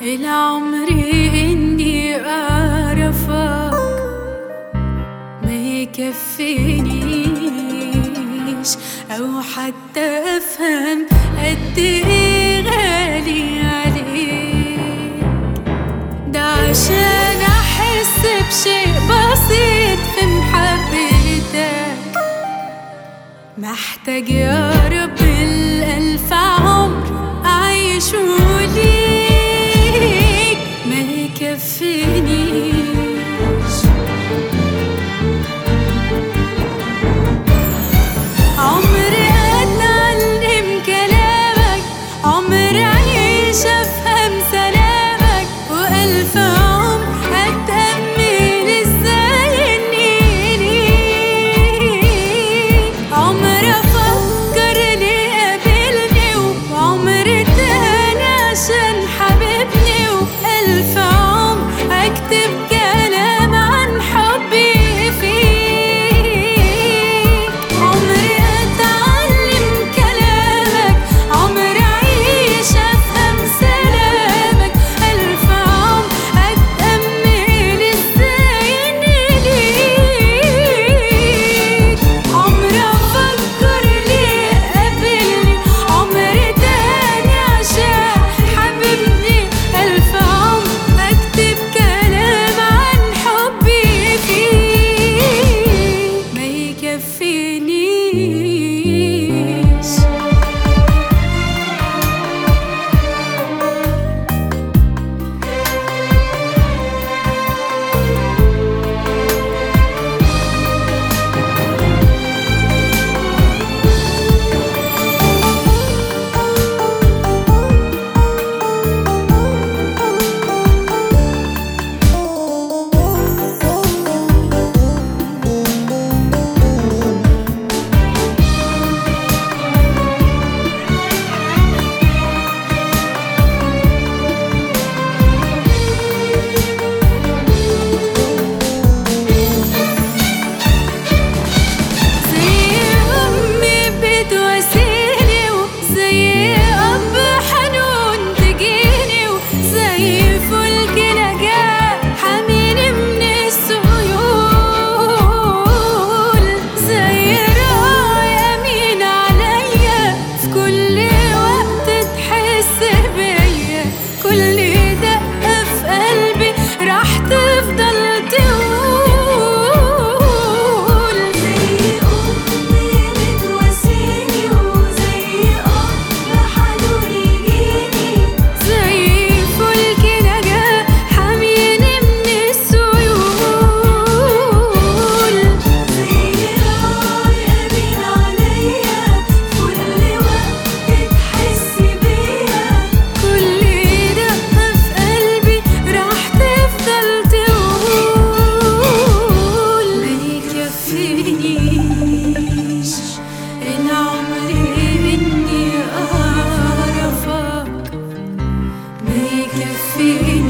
العمري إني أعرفك ما يكفينيش أو حتى أفهم قد إيه غالي عليك ده عشان أحس بشيء بسيط في محبتك محتاج يا رب الألف عمر أعيشه ليك ما يكفينيش عمري أتعلم كلامك عمري أعيش أفهم سلامك وألف عمر أتأمل إزاي إني ليك عمري أفكر ليه قابلني وعمري تاني عشان حبيبني وألف عمر أكتب كلام عن حبي فيك عمري أتعلم كلامك عمري أعيش أفهم سلامك ألف عمر أتأمل إزاي إني ليك عمري أفكر ليه قابلني عمري تاني عشان حبيبني ألف عمر أكتب كلام عن حبي فيك ما يكفينيش زي أمي بتواسيني وزي أب حنون تجيني وزي فلك نجاة حاميني من السيول زي راعي أمين عليا في كل وقت تحس بيا كل دقة في قلبي راح تفضل تقول زي أمي بتواسيني وزي أب حنون يجيني زي فلك نجاة حاميني من السيول زي راعي أمين عليا في كل وقت تحس بيا كل دقة في قلبي راح تفضل تقول ما يكفينيش العمر إني أعرفك ما يكفينيش